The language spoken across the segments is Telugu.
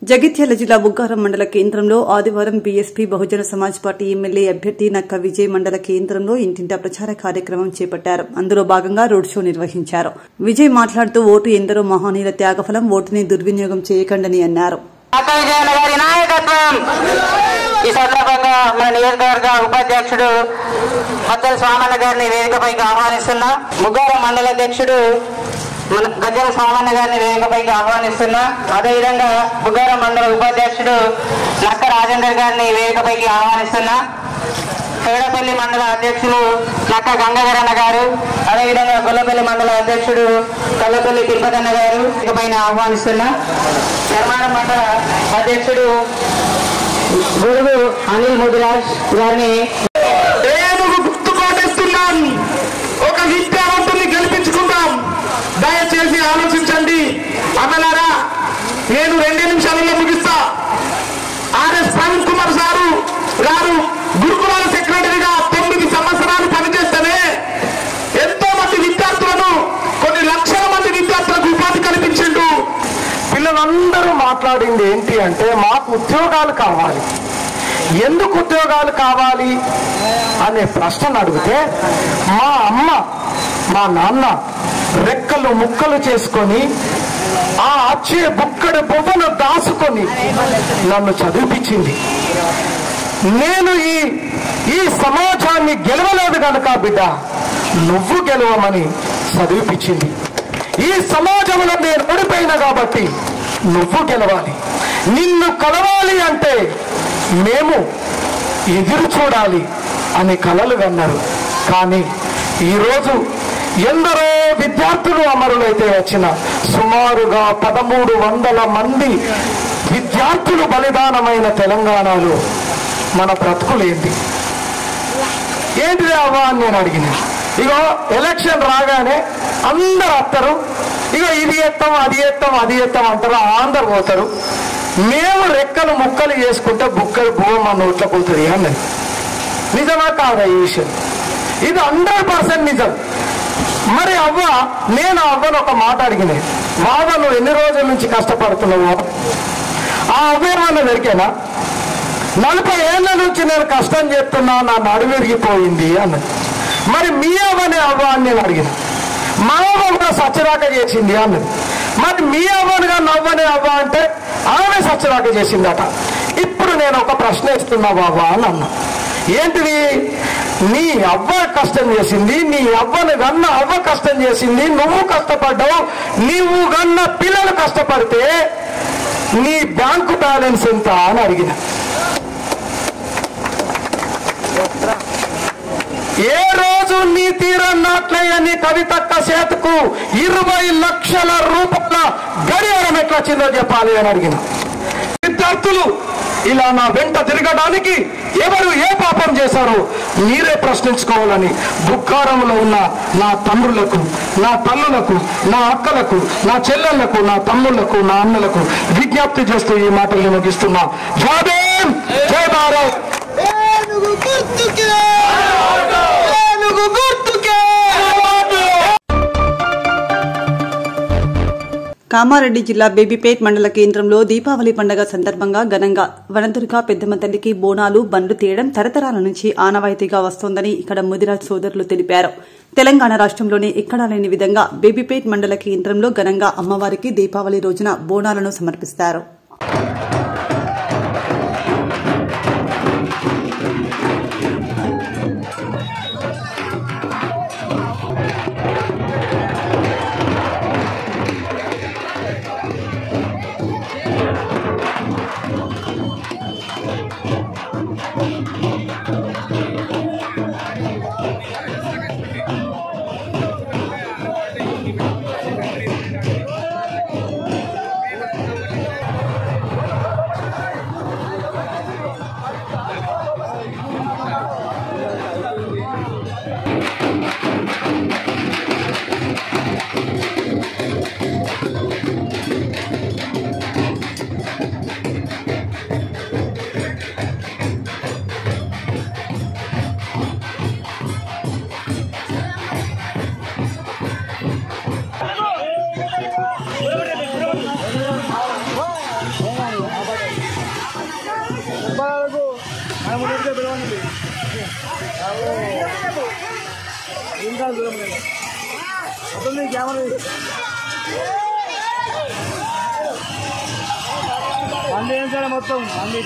జగిత్యాల జిల్లా బుగ్గారం మండల కేంద్రంలో ఆదివారం BSP Bahujan Samaj party MLA అభ్యర్థి నక్క విజయ్ మండల కేంద్రంలో ఇంటింటా ప్రచార కార్యక్రమం చేపట్టారు అందులో భాగంగా రోడ్ షో నిర్వహించారు విజయ్ మాట్లాడుతూ ఓటు ఎందరో మహనీయుల త్యాగఫలం ఓటుని దుర్వినియోగం చేయకండని అన్నారు అక్క విజయన్న గారి నాయకత్వం ఈ సందర్భంగా మన నియోజకవర్గ ఉపాధ్యక్షుడు మద్దల స్వామన్న గారిని వేదికపైకి ఆహ్వానిస్తున్నా ముగ్గారం మండల అధ్యక్షుడు మన గజ్జల స్వామన్న గారిని వేదికపైకి ఆహ్వానిస్తున్నా అదేవిధంగా బుగ్గారం మండల ఉపాధ్యక్షుడు నక్క రాజేందర్ గారిని వేదికపైకి ఆహ్వానిస్తున్నా పేడపల్లి మండల అధ్యక్షులు నక్క గంగాధరన్న గారు అదేవిధంగా గొల్లపల్లి మండల అధ్యక్షుడు కల్లపల్లి తిరుపతన్న గారు ఇకపైన ఆహ్వానిస్తున్నా ధర్మారం మండల అధ్యక్షుడు గురువు అనిల్ ముదిరాజ్ గారిని ఏనుగు గుర్తు కోటేస్తున్నాం ఒక విద్యావంతుని గెలిపించుకుందాం దయచేసి ఆలోచించండి అమలారా నేను రెండే నిమిషాలలో ముగిస్తా ఆర్ఎస్ ప్రవీణ్ కుమార్ సారు గారు గురుకులాల సెక్రటరీగా తొమ్మిది సంవత్సరాలు పనిచేస్తేనే ఎంతో మంది విద్యార్థులను కొన్ని లక్షల మంది విద్యార్థులకు ఉపాధి కల్పించిండు పిల్లలందరూ మాట్లాడింది ఏంటి అంటే మాకు ఉద్యోగాలు కావాలి ఎందుకు ఉద్యోగాలు కావాలి అనే ప్రశ్నను అడిగితే మా అమ్మ మా నాన్న రెక్కలు ముక్కలు చేసుకొని ఆ అచ్చే బుక్కడి బొమ్మను దాచుకొని నన్ను చదివిపించింది నేను ఈ ఈ సమాజాన్ని గెలవలేదు కనుక బిడ్డ నువ్వు గెలవమని చదివిపించింది ఈ సమాజంలో నేను ఓడిపోయినా కాబట్టి నువ్వు గెలవాలి నిన్ను కలవాలి అంటే మేము ఎదురు చూడాలి అని కలలు కన్నారు కానీ ఈరోజు ఎందరో విద్యార్థులు అమరులైతే వచ్చిన సుమారుగా పదమూడు వందల మంది విద్యార్థులు బలిదానమైన తెలంగాణలో మన బ్రతుకులేంటి ఏంటిది అవ్వా అని నేను అడిగిన ఇగో ఎలక్షన్ రాగానే అందరు వస్తారు ఇగో ఇది ఎత్తాం అది ఎత్తాం అది ఎత్తాం అంటారు అందరు పోతారు మేము రెక్కలు ముక్కలు చేసుకుంటే బుక్కలు భూమి మా నోట్లో పోతుంది అన్నది నిజమా కాదా ఈ విషయం ఇది హండ్రెడ్ పర్సెంట్ నిజం మరి అవ్వ నేను అవ్వను ఒక మాట అడిగిన బాబా నువ్వు ఎన్ని రోజుల నుంచి కష్టపడుతున్నావు ఆ అవ్వ ఏమన్నా దొరికేనా నలభై ఏళ్ళ నుంచి నేను కష్టం చేస్తున్నా నా నడుము విరిగిపోయింది అన్నది మరి మీ అవ్వనే అవ్వ అని నేను అడిగిన మా అవ్వ కూడా సచ్చరాక చేసింది అన్నది మరి మీ అవ్వనుగా నవ్వనే అవ్వ అంటే ఆమె సచ్చరాక చేసిందట ఇప్పుడు నేను ఒక ప్రశ్న ఇస్తున్నా బాబా అని అన్నా ఏంటిది నీ అవ్వ కష్టం చేసింది నీ అవ్వను గన్న అవ్వ కష్టం చేసింది నువ్వు కష్టపడ్డావు నీవు గన్న పిల్లలు కష్టపడితే నీ బ్యాంకు బ్యాలెన్స్ ఎంత అని అడిగిన ఏ రోజు నీ తీరన్నట్లయ్యని కవితక్క చేతుకు ఇరవై లక్షల రూపాయల గడియారం ఎట్లా వచ్చిందో చెప్పాలి అని అడిగిన విద్యార్థులు ఇలా నా వెంట తిరగడానికి ఎవరు ఏ పాపం చేశారో మీరే ప్రశ్నించుకోవాలని దుఃఖారంలో ఉన్న నా తండ్రులకు నా తల్లులకు నా అక్కలకు నా చెల్లెళ్లకు నా తమ్ముళ్లకు నా అన్నలకు విజ్ఞప్తి చేస్తూ ఈ మాటలు ముగిస్తున్నా జై భీమ్, జై భారత్ ఏనుగు గుర్తుకే ఏనుగు గుర్తుకే కామారెడ్డి జిల్లా బేబీపేట్ మండల కేంద్రంలో దీపావళి పండుగ సందర్భంగా ఘనంగా వనదుర్గ పెద్దమ్మ తల్లికి బోనాలు బండ్లు తీయడం తరతరాల నుంచి ఆనవాయితీగా వస్తోందని ఇక్కడ ముదిరాజ్ సోదరులు తెలిపారు తెలంగాణ రాష్ట్రంలోనే ఎక్కడా లేని విధంగా బేబీపేట్ మండల కేంద్రంలో ఘనంగా అమ్మవారికి దీపావళి రోజున బోనాలను సమర్పిస్తారు మొత్తం అన్ని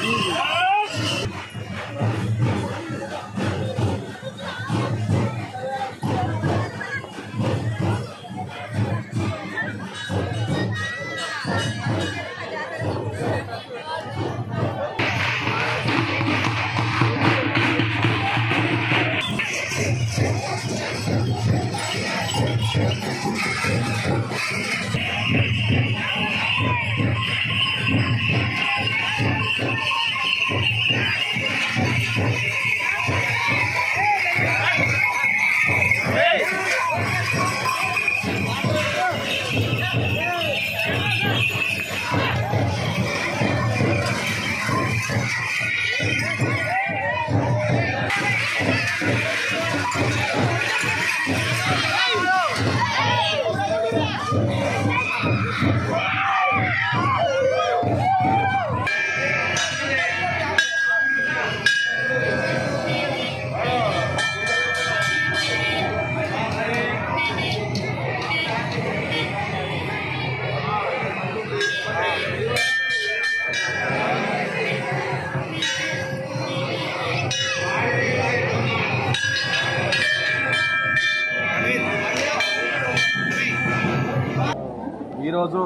ఈరోజు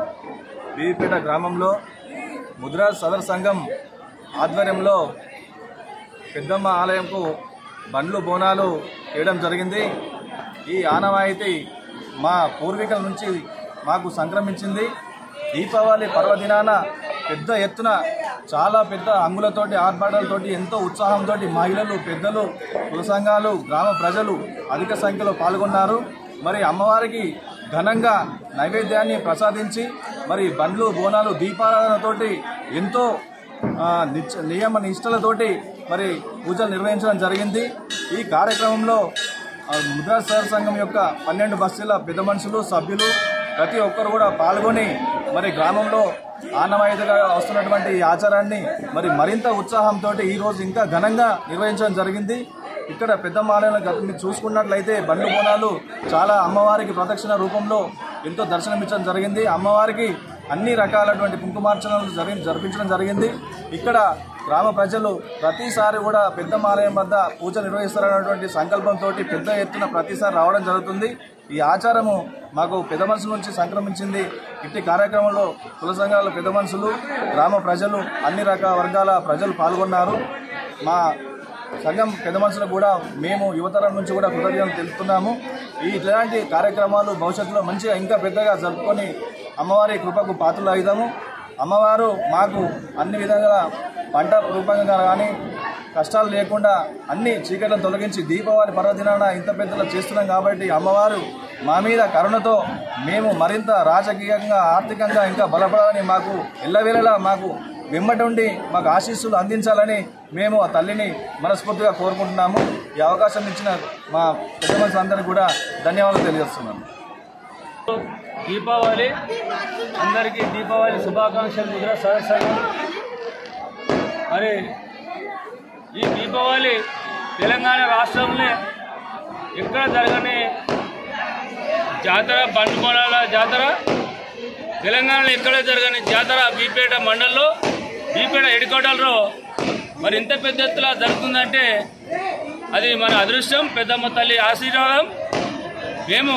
బీపేట గ్రామంలో ముద్రాజ్ సదర్ సంఘం ఆధ్వర్యంలో పెద్దమ్మ ఆలయంకు బండ్లు బోనాలు చేయడం జరిగింది ఈ ఆనవాయితీ మా పూర్వీకుల నుంచి మాకు సంక్రమించింది దీపావళి పర్వదినాన పెద్ద ఎత్తున చాలా పెద్ద అంగులతోటి ఆర్భాటాలతోటి ఎంతో ఉత్సాహంతో మహిళలు పెద్దలు కుల సంఘాలు గ్రామ ప్రజలు అధిక సంఖ్యలో పాల్గొన్నారు మరి అమ్మవారికి ఘనంగా నైవేద్యాన్ని ప్రసాదించి మరి బండ్లు బోనాలు దీపారాధనతోటి ఎంతో ఆ, నిచ- నియమ నిష్టలతోటి మరి పూజలు నిర్వహించడం జరిగింది ఈ కార్యక్రమంలో ఆ, ముద్రా సహర్ సంఘం యొక్క పన్నెండు బస్తీల పెద్ద మనుషులు సభ్యులు ప్రతి ఒక్కరు కూడా పాల్గొని మరి గ్రామంలో ఆనవాయితీగా వస్తున్నటువంటి ఈ ఆచారాన్ని మరి మరింత ఉత్సాహంతో ఈ రోజు ఇంకా ఘనంగా నిర్వహించడం జరిగింది ఇక్కడ పెద్ద మాలయంలో గత మీరు చూసుకున్నట్లయితే బండ్లు బోనాలు చాలా అమ్మవారికి ప్రదక్షిణ రూపంలో ఎంతో దర్శనమిచ్చడం జరిగింది అమ్మవారికి అన్ని రకాలటువంటి కుంకుమార్చనలు జరిగి జరిపించడం జరిగింది ఇక్కడ గ్రామ ప్రజలు ప్రతిసారి కూడా పెద్ద ఆలయం వద్ద పూజ నిర్వహిస్తారన్నటువంటి సంకల్పంతో పెద్ద ఎత్తున ప్రతిసారి రావడం జరుగుతుంది ఈ ఆచారము మాకు పెద్ద మనుషుల నుంచి సంక్రమించింది ఇట్టి కార్యక్రమంలో కుల సంఘాల పెద్ద మనుషులు గ్రామ ప్రజలు అన్ని రకాల వర్గాల ప్రజలు పాల్గొన్నారు మా సంఘం పెద్ద మనుషులకు కూడా మేము యువతరం నుంచి కూడా కృతజ్ఞతలు తెలుపుతున్నాము ఈ ఇలాంటి కార్యక్రమాలు భవిష్యత్తులో మంచిగా ఇంకా పెద్దగా జరుపుకొని అమ్మవారి కృపకు పాత్రలు అవుతాము అమ్మవారు మాకు అన్ని విధంగా పంట రూపంగా కానీ కష్టాలు లేకుండా అన్ని చీకట్లను తొలగించి దీపావళి పర్వదినాన ఇంత పెద్దలు చేస్తున్నాం కాబట్టి అమ్మవారు మా మీద కరుణతో మేము మరింత రాజకీయంగా ఆర్థికంగా ఇంకా బలపడాలని మాకు ఎల్లవేళలా మాకు వెమ్మటి ఉండి మాకు ఆశీస్సులు అందించాలని మేము ఆ తల్లిని మనస్ఫూర్తిగా కోరుకుంటున్నాము ఈ అవకాశం ఇచ్చిన మా పెద్ద మనుషులందరికీ కూడా ధన్యవాదాలు తెలియజేస్తున్నాను దీపావళి అందరికీ దీపావళి శుభాకాంక్షలు ముద్ర సరస్వతం మరి ఈ దీపావళి తెలంగాణ రాష్ట్రంలో ఎక్కడ జరగని జాతర బండుకోణాల జాతర తెలంగాణలో ఎక్కడ జరగని జాతర బీపేట మండల్లో బీపేట హెడ్క్వార్టర్లో మరి ఇంత పెద్ద ఎత్తున జరుగుతుందంటే అది మన అదృష్టం పెద్దమ్మ తల్లి ఆశీర్వాదం మేము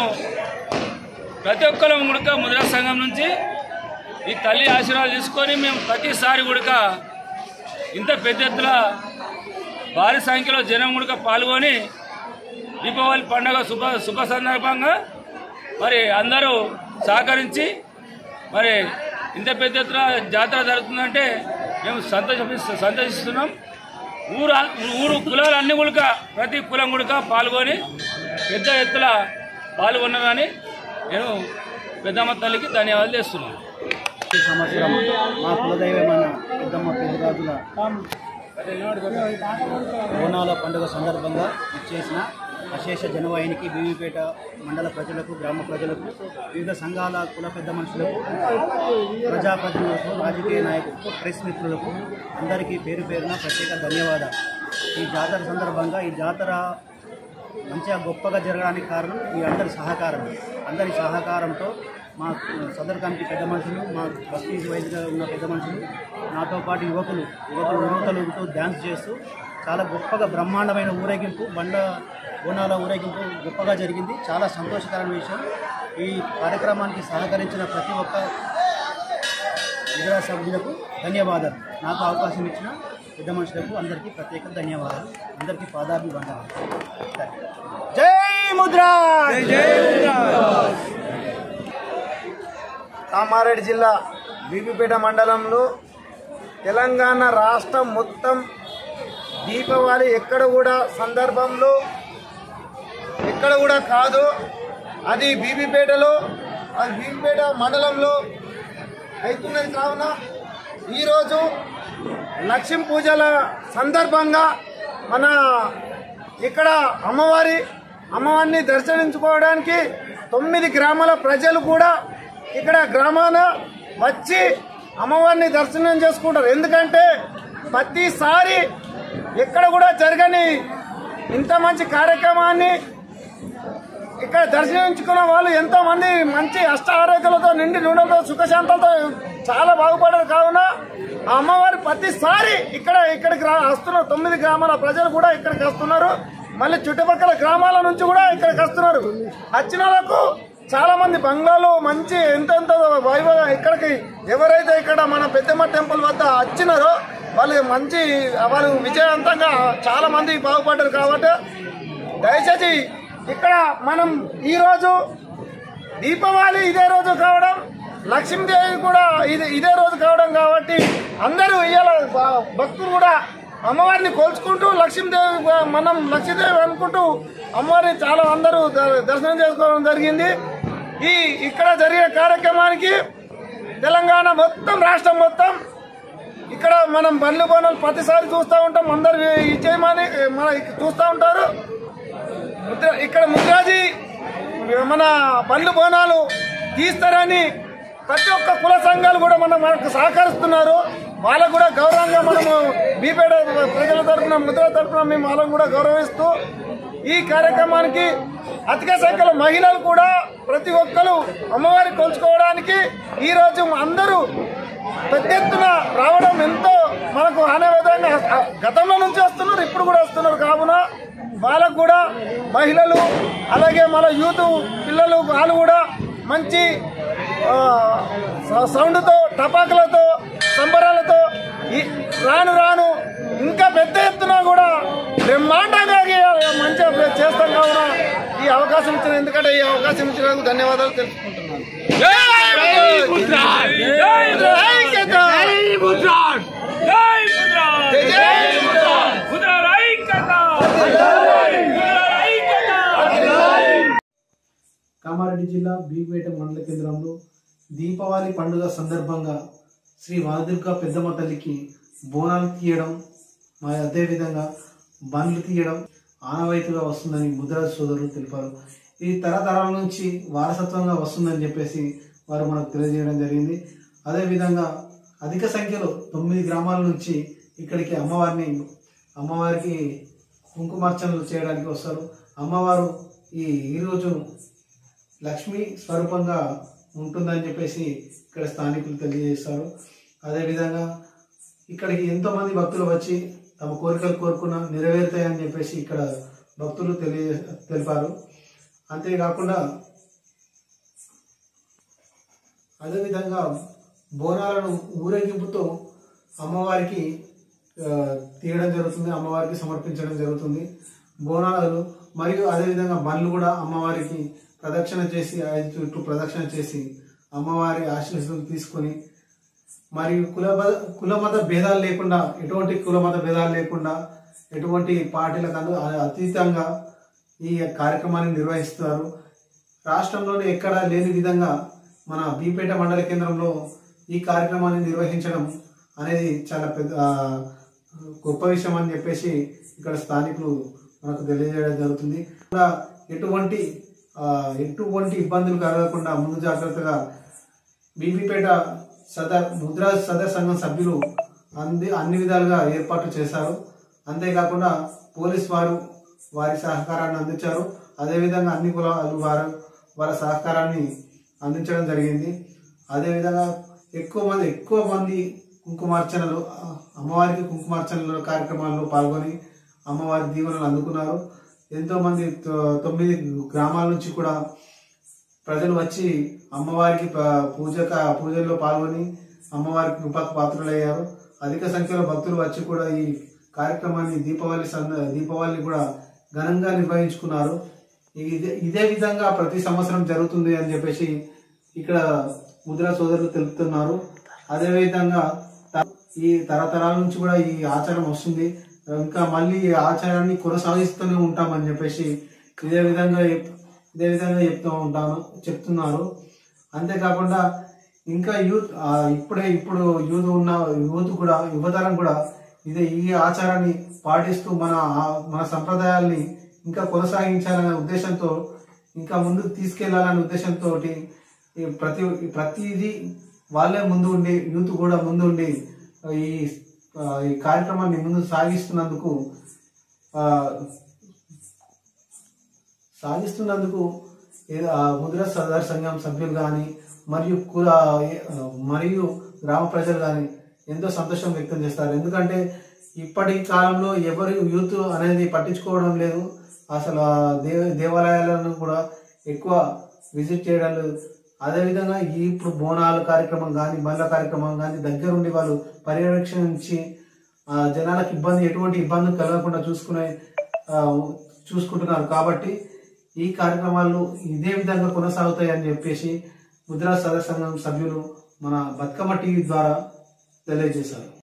ప్రతి ఒక్కరం గుడక ముద్రా సంఘం నుంచి ఈ తల్లి ఆశీర్వాదాలు తీసుకొని మేము ప్రతిసారి గుడక ఇంత పెద్ద ఎత్తున భారీ సంఖ్యలో జనం గుడక పాల్గొని దీపావళి పండుగ శుభ శుభ సందర్భంగా మరి అందరూ సహకరించి మరి ఇంత పెద్ద ఎత్తున జాతర జరుగుతుందంటే మేము సంతోష సంతోషిస్తున్నాం ఊరు ఊరు కులాలు అన్ని గుడక ప్రతి కులం గుడక పాల్గొని పెద్ద ఎత్తున పాల్గొన్నారని నేను పెద్దమ్మ తల్లికి ధన్యవాదాలు చేస్తున్నాను ఈ సంవత్సరం మా కులదైవమైన పెద్దమ్మ పెద్దరాజుల బోనాల పండుగ సందర్భంగా ఇచ్చేసిన అశేష జనవాహినికి బీవీపేట మండల ప్రజలకు గ్రామ ప్రజలకు వివిధ సంఘాల కుల పెద్ద మనుషులకు ప్రజాప్రతినిధులకు రాజకీయ నాయకులకు ప్రెస్ మిత్రులకు అందరికీ పేరు పేరున ప్రత్యేక ధన్యవాదాలు ఈ జాతర సందర్భంగా ఈ జాతర మంచిగా గొప్పగా జరగడానికి కారణం ఈ అందరి సహకారం అందరి సహకారంతో మా సదర్ కమిటీ పెద్ద మనుషులు మా బస్తీ వైద్యుగా ఉన్న పెద్ద మనుషులు నాతో పాటు యువకులు యువకులు ఉరుతలుగుతూ డ్యాన్స్ చేస్తూ చాలా గొప్పగా బ్రహ్మాండమైన ఊరేగింపు బండ బోనాల ఊరేగింపు గొప్పగా జరిగింది చాలా సంతోషకరమైన విషయం ఈ కార్యక్రమానికి సహకరించిన ప్రతి ఒక్క ఇతర సభ్యులకు ధన్యవాదాలు నాకు అవకాశం ఇచ్చిన పెద్ద మనుషులకు అందరికీ ప్రత్యేక ధన్యవాదాలు అందరికీ పాదాభివందనాలు జై ముద్రా కామారెడ్డి జిల్లా బీబీపేట మండలంలో తెలంగాణ రాష్ట్రం మొత్తం దీపావళి ఎక్కడ కూడా సందర్భంలో ఎక్కడ కూడా కాదు అది బీబీపేటలో అది బీబీపేట మండలంలో అవుతున్నది కావున ఈరోజు లక్ష్మీ పూజల సందర్భంగా మన ఇక్కడ అమ్మవారి అమ్మవారిని దర్శించుకోవడానికి తొమ్మిది గ్రామాల ప్రజలు కూడా ఇక్కడ గ్రామాన వచ్చి అమ్మవారిని దర్శనం చేసుకుంటారు ఎందుకంటే ప్రతిసారి ఎక్కడ కూడా జరగని ఇంత మంచి కార్యక్రమాన్ని ఇక్కడ దర్శించుకున్న వాళ్ళు ఎంతో మంది మంచి అష్ట ఆరోగ్యాలతో నిండి నూనెలతో సుఖశాంతాలతో చాలా బాగుపడారు కావున ఆ అమ్మవారి ప్రతిసారి ఇక్కడ ఇక్కడికి రా వస్తున్నారు తొమ్మిది గ్రామాల ప్రజలు కూడా ఇక్కడికి వస్తున్నారు మళ్ళీ చుట్టుపక్కల గ్రామాల నుంచి కూడా ఇక్కడికి వస్తున్నారు వచ్చిన వాళ్ళకు చాలా మంది బంగ్లాలు మంచి ఎంతెంత వైభవ ఇక్కడికి ఎవరైతే ఇక్కడ మన పెద్దమ్మ టెంపుల్ వద్ద వచ్చినారో వాళ్ళు మంచి వాళ్ళు విజయవంతంగా చాలా మంది బాగుపడ్డారు కాబట్టి దయచేసి ఇక్కడ మనం ఈరోజు దీపావళి ఇదే రోజు కావడం లక్ష్మీదేవి కూడా ఇది ఇదే రోజు కావడం కాబట్టి అందరూ ఇవాళ భ- భక్తులు కూడా అమ్మవారిని కోల్చుకుంటూ లక్ష్మీదేవి మనం లక్ష్మీదేవి అనుకుంటూ అమ్మవారిని చాలా అందరూ ద- దర్శనం చేసుకోవడం జరిగింది ఈ ఇక్కడ జరిగే కార్యక్రమానికి తెలంగాణ మొత్తం రాష్ట్రం మొత్తం ఇక్కడ మనం బండ్లు బోనాలు ప్రతిసారి చూస్తూ ఉంటాం అందరు ఇచ్చేయమని మన చూస్తూ ఉంటారు ముద్ర ఇక్కడ ముద్రాజీ మన బండ్లు బోనాలు తీస్తారని ప్రతి ఒక్క కుల సంఘాలు కూడా మనం మనకు సహకరిస్తున్నారు వాళ్ళకు కూడా గౌరవంగా మనము బీపేట ప్రజల తరఫున ముద్ర తరఫున మేము వాళ్ళని కూడా గౌరవిస్తూ ఈ కార్యక్రమానికి అధిక సంఖ్యలో మహిళలు కూడా ప్రతి ఒక్కరు అమ్మవారి కొలుచుకోవడానికి ఈ రోజు అందరూ పెద్ద ఎత్తున రావడం ఎంతో మనకు ఆనందంగా గతంలో నుంచి వస్తున్నారు ఇప్పుడు కూడా వస్తున్నారు కావున వాళ్ళకు కూడా మహిళలు అలాగే మన యూత్ పిల్లలు వాళ్ళు కూడా మంచి ఆ, స- సౌండ్తో టపాకులతో సంబరాలతో ఈ రాను రాను ఇంకా పెద్ద ఎత్తున కూడా బ్రహ్మాండంగా గీయాలి, మంచిగా చేస్తాం కావున ఈ అవకాశం ఇచ్చిన ఎందుకంటే ఈ అవకాశం ఇచ్చినందుకు ధన్యవాదాలు తెలుసుకుంటున్నాను ఐక్యత! జై జై కామారెడ్డి జిల్లా బీపేట మండల కేంద్రంలో దీపావళి పండుగ సందర్భంగా శ్రీ వాదుర్గా పెద్దమ్మ తల్లికి బోనాలు తీయడం మరి అదేవిధంగా బండ్లు తీయడం ఆనవాయితీగా వస్తుందని ముద్రాజ్ సోదరులు తెలిపారు ఇది తరతరాల నుంచి వారసత్వంగా వస్తుందని చెప్పేసి వారు మనకు తెలియజేయడం జరిగింది అదేవిధంగా అధిక సంఖ్యలో తొమ్మిది గ్రామాల నుంచి ఇక్కడికి అమ్మవారిని అమ్మవారికి కుంకుమార్చనలు చేయడానికి వస్తారు అమ్మవారు ఈ ఈరోజు లక్ష్మీ స్వరూపంగా ఉంటుందని చెప్పేసి ఇక్కడ స్థానికులు తెలియజేస్తారు అదేవిధంగా ఇక్కడికి ఎంతో మంది భక్తులు వచ్చి తమ కోరికలు కోరుకున్న నెరవేరుతాయని చెప్పేసి ఇక్కడ భక్తులు తెలియ తెలిపారు అంతేకాకుండా అదేవిధంగా బోనాలను ఊరేగింపుతో అమ్మవారికి ఆ, తీయడం జరుగుతుంది అమ్మవారికి సమర్పించడం జరుగుతుంది బోనాలు మరియు అదేవిధంగా బండ్లు కూడా అమ్మవారికి ప్రదక్షిణ చేసి ఐదు చుట్టూ ప్రదక్షిణ చేసి అమ్మవారి ఆశీస్సులు తీసుకొని మరియు కుల బ- కుల మత భేదాలు లేకుండా ఎటువంటి కుల మత భేదాలు లేకుండా ఎటువంటి పార్టీలకు అను అతీతంగా ఈ కార్యక్రమాన్ని నిర్వహిస్తారు రాష్ట్రంలోనే ఎక్కడా లేని విధంగా మన బీపేట మండల కేంద్రంలో ఈ కార్యక్రమాన్ని నిర్వహించడం అనేది చాలా పెద్ద ఆ, గొప్ప విషయం అని చెప్పేసి ఇక్కడ స్థానికులు మనకు తెలియజేయడం జరుగుతుంది కూడా ఎటువంటి ఆ, ఎటువంటి ఇబ్బందులు కలగకుండా ముందు జాగ్రత్తగా బీబీపేట సదర్ ముద్రా సదర్ సంఘం సభ్యులు అంది అన్ని విధాలుగా ఏర్పాట్లు చేశారు అంతేకాకుండా పోలీస్ వారు వారి సహకారాన్ని అందించారు అదేవిధంగా అన్ని కులాలు వారు వారి సహకారాన్ని అందించడం జరిగింది అదేవిధంగా ఎక్కువ మంది ఎక్కువ మంది కుంకుమార్చనలు ఆ, అమ్మవారికి కుంకుమార్చనలు కార్యక్రమాల్లో పాల్గొని అమ్మవారి దీవెనలు అందుకున్నారు ఎంతో మంది తొ- తొమ్మిది గ్రామాల నుంచి కూడా ప్రజలు వచ్చి అమ్మవారికి ప- పూజ పూజల్లో పాల్గొని అమ్మవారికి కృపకు పాత్రులయ్యారు అధిక సంఖ్యలో భక్తులు వచ్చి కూడా ఈ కార్యక్రమాన్ని దీపావళి సంద దీపావళిని కూడా ఘనంగా నిర్వహించుకున్నారు ఇదే ఇదే విధంగా ప్రతి సంవత్సరం జరుగుతుంది అని చెప్పేసి ఇక్కడ ముద్రా సోదరులు తెలుపుతున్నారు అదేవిధంగా త- ఈ తరతరాల నుంచి కూడా ఈ ఆచారం వస్తుంది ఇంకా మళ్ళీ ఈ ఆచారాన్ని కొనసాగిస్తూనే ఉంటామని చెప్పేసి ఇదే విధంగా చెప్- ఇదే విధంగా చెప్తూ ఉంటాను చెప్తున్నారు అంతేకాకుండా ఇంకా యూత్ ఆ, ఇప్పుడే ఇప్పుడు యూత్ ఉన్న యూత్ కూడా యువతరం కూడా ఇదే ఈ ఆచారాన్ని పాటిస్తూ మన ఆ- మన సంప్రదాయాల్ని ఇంకా కొనసాగించాలనే ఉద్దేశంతో ఇంకా ముందుకు తీసుకెళ్లాలనే ఉద్దేశంతో ఈ ప్రతి ప్రతిదీ వాళ్ళే ముందు ఉండి యూత్ కూడా ముందు ఉండి ఈ ఆ, ఈ కార్యక్రమాన్ని ముందు సాగిస్తున్నందుకు ఆ, సాగిస్తున్నందుకు ఏ- ఆ ముద్ర సదర్ సంఘం సభ్యులు కానీ మరియు కుల ఆ, మరియు గ్రామ ప్రజలు కానీ ఎంతో సంతోషం వ్యక్తం చేస్తారు ఎందుకంటే ఇప్పటి కాలంలో ఎవరు యూత్ అనేది పట్టించుకోవడం లేదు అసలు ఆ దేవ దేవాలయాలను కూడా ఎక్కువ విజిట్ చేయడం లేదు అదేవిధంగా ఈ ఇప్పుడు బోనాల కార్యక్రమం కానీ బండ్ల కార్యక్రమం కానీ దగ్గరుండి వాళ్ళు పర్యవేక్షించి ఆ, జనాలకు ఇబ్బంది ఎటువంటి ఇబ్బంది కలగకుండా చూసుకునే ఆ, చూసుకుంటున్నారు కాబట్టి ఈ కార్యక్రమాలు ఇదే విధంగా కొనసాగుతాయి అని చెప్పేసి ముద్రా సదస్య సంఘం సభ్యులు మన బతుకమ్మ టీవీ ద్వారా తెలియజేశారు